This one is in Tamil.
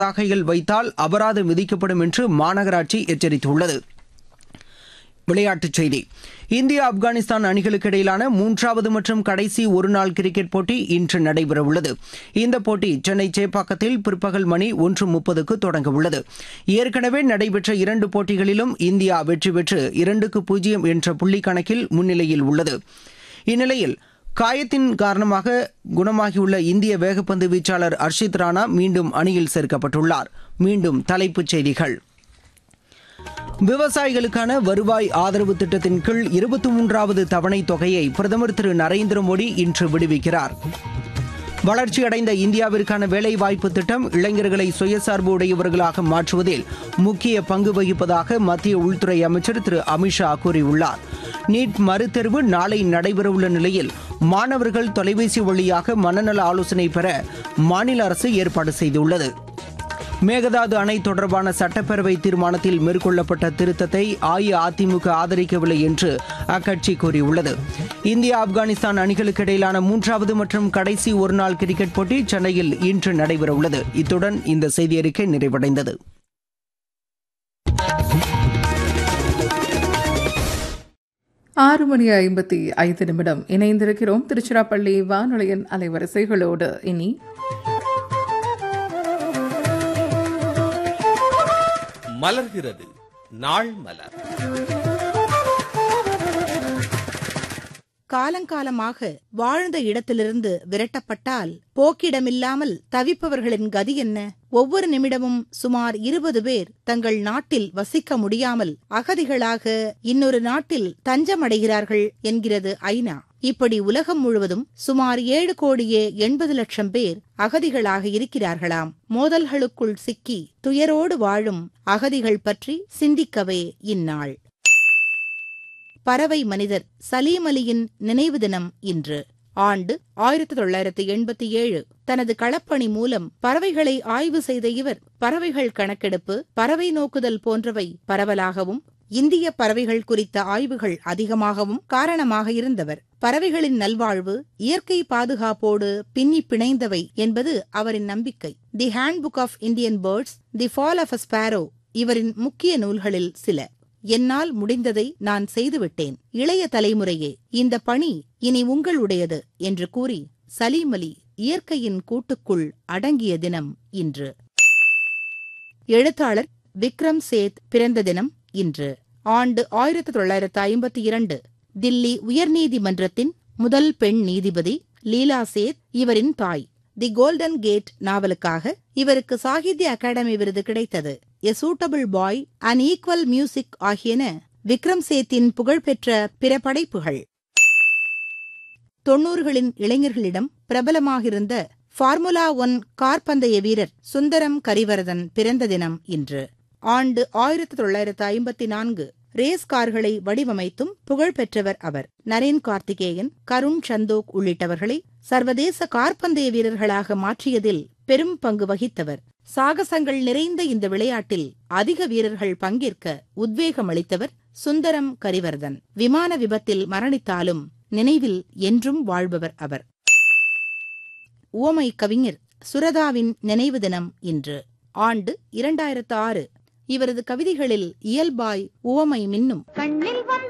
பதாகைகள் வைத்தால் அபராதம் விதிக்கப்படும் என்று மாநகராட்சி எச்சரித்துள்ளது விளையாட்டுச் செய்தி இந்தியா ஆப்கானிஸ்தான் அணிகளுக்கு இடையிலான மூன்றாவது மற்றும் கடைசி ஒருநாள் கிரிக்கெட் போட்டி இன்று நடைபெறவுள்ளது இந்த போட்டி சென்னை சேப்பாக்கத்தில் பிற்பகல் மணி ஒன்று முப்பதுக்கு தொடங்கவுள்ளது ஏற்கனவே நடைபெற்ற இரண்டு போட்டிகளிலும் இந்தியா வெற்றி பெற்று இரண்டுக்கு பூஜ்ஜியம் என்ற புள்ளி கணக்கில் முன்னிலையில் உள்ளது இந்நிலையில் காயத்தின் காரணமாக குணமாகியுள்ள இந்திய வேகப்பந்து வீச்சாளர் அர்ஷித் ராணா மீண்டும் அணியில் சேர்க்கப்பட்டுள்ளார் மீண்டும் தலைப்புச் செய்திகள் விவசாயிகளுக்கான வருவாய் ஆதரவு திட்டத்தின் கீழ் இருபத்தி மூன்றாவது தவணை தொகையை பிரதமர் திரு நரேந்திர மோடி இன்று விடுவிக்கிறார் வளர்ச்சியடைந்த இந்தியாவிற்கான வேலைவாய்ப்பு திட்டம் இளைஞர்களை சுயசார்பு உடையவர்களாக மாற்றுவதில் முக்கிய பங்கு வகிப்பதாக மத்திய உள்துறை அமைச்சர் திரு அமித்ஷா கூறியுள்ளார் நீட் மறுதேர்வு நாளை நடைபெறவுள்ள நிலையில் மாணவர்கள் தொலைபேசி வழியாக மனநல ஆலோசனை பெற மாநில அரசு ஏற்பாடு செய்துள்ளது மேகதாது அணை தொடர்பான சட்டப்பேரவை தீர்மானத்தில் மேற்கொள்ளப்பட்ட திருத்தத்தை அஇஅதிமுக ஆதரிக்கவில்லை என்று அக்கட்சி கூறியுள்ளது இந்தியா ஆப்கானிஸ்தான் அணிகளுக்கு இடையிலான மூன்றாவது மற்றும் கடைசி ஒருநாள் கிரிக்கெட் போட்டி சென்னையில் இன்று நடைபெறவுள்ளது இத்துடன் இந்த செய்தி அறிக்கை நிறைவடைந்தது ஆறு மணி ஐம்பத்தி ஐந்து நிமிடம் இணைந்திருக்கிறோம் திருச்சிராப்பள்ளி வானொலியின் அலைவரிசைகளோடு இனி மலர்கிறது நாள் மலர் காலங்காலமாக வாழ்ந்த இடத்திலிருந்து விரட்டப்பட்டால் போக்கிடமில்லாமல் தவிப்பவர்களின் கதி என்ன ஒவ்வொரு நிமிடமும் சுமார் இருபது பேர் தங்கள் நாட்டில் வசிக்க முடியாமல் அகதிகளாக இன்னொரு நாட்டில் தஞ்சமடைகிறார்கள் என்கிறது ஐநா இப்படி உலகம் முழுவதும் சுமார் ஏழு கோடியே எண்பது லட்சம் பேர் அகதிகளாக இருக்கிறார்களாம் மோதல்களுக்குள் சிக்கி துயரோடு வாழும் அகதிகள் பற்றி சிந்திக்கவே இந்நாள் பறவை மனிதர் சலீம் அலியின் நினைவு தினம் இன்று ஆண்டு ஆயிரத்தி தொள்ளாயிரத்தி எண்பத்தி ஏழு தனது களப்பணி மூலம் பறவைகளை ஆய்வு செய்த இவர் பறவைகள் கணக்கெடுப்பு பறவை நோக்குதல் போன்றவை பரவலாகவும் இந்திய பறவைகள் குறித்த ஆய்வுகள் அதிகமாகவும் காரணமாக இருந்தவர் பறவைகளின் நல்வாழ்வு இயற்கை பாதுகாப்போடு பின்னி பிணைந்தவை என்பது அவரின் நம்பிக்கை the handbook of Indian birds the fall of a sparrow இவரின் முக்கிய நூல்களில் சில என்னால் முடிந்ததை நான் செய்துவிட்டேன் இளைய தலைமுறையே இந்த பணி இனி உங்களுடையது என்று கூறி சலீம் அலி இயற்கையின் கூட்டுக்குள் அடங்கிய தினம் இன்று எழுத்தாளர் விக்ரம் சேத் பிறந்த தினம் இன்று ஆண்டு ஆயிரத்தி தொள்ளாயிரத்து ஐம்பத்தி இரண்டு தில்லி உயர்நீதிமன்றத்தின் முதல் பெண் நீதிபதி லீலா சேத் இவரின் தாய் தி கோல்டன் கேட் நாவலுக்காக இவருக்கு சாகித்ய அகாடமி விருது கிடைத்தது a suitable boy and equal music ஆகியன விக்ரம் சேத்தின் புகழ்பெற்ற பிற படைப்புகள் தொன்னூறுகளின் இளைஞர்களிடம் பிரபலமாகிருந்த ஃபார்முலா ஒன் கார் பந்தய வீரர் சுந்தரம் கரிவரதன் பிறந்த தினம் இன்று ஆண்டு ஆயிரத்தி தொள்ளாயிரத்து ஐம்பத்தி நான்கு ரேஸ் கார்களை வடிவமைத்தும் புகழ் பெற்றவர் அவர் நரேன் கார்த்திகேயன் கருண் சந்தோக் உள்ளிட்டவர்களை சர்வதேச கார்பந்தய வீரர்களாக மாற்றியதில் பெரும் பங்கு வகித்தவர் சாகசங்கள் நிறைந்த இந்த விளையாட்டில் அதிக வீரர்கள் பங்கேற்க உத்வேகம் அளித்தவர் சுந்தரம் கரிவர்தன் விமான விபத்தில் மரணித்தாலும் நினைவில் என்றும் வாழ்பவர் அவர் உவமை கவிஞர் சுரதாவின் நினைவு தினம் இன்று ஆண்டு இரண்டாயிரத்து ஆறு இவரது கவிதைகளில் இயல்பாய் உவமை மின்னும் கண்ணில் வந்த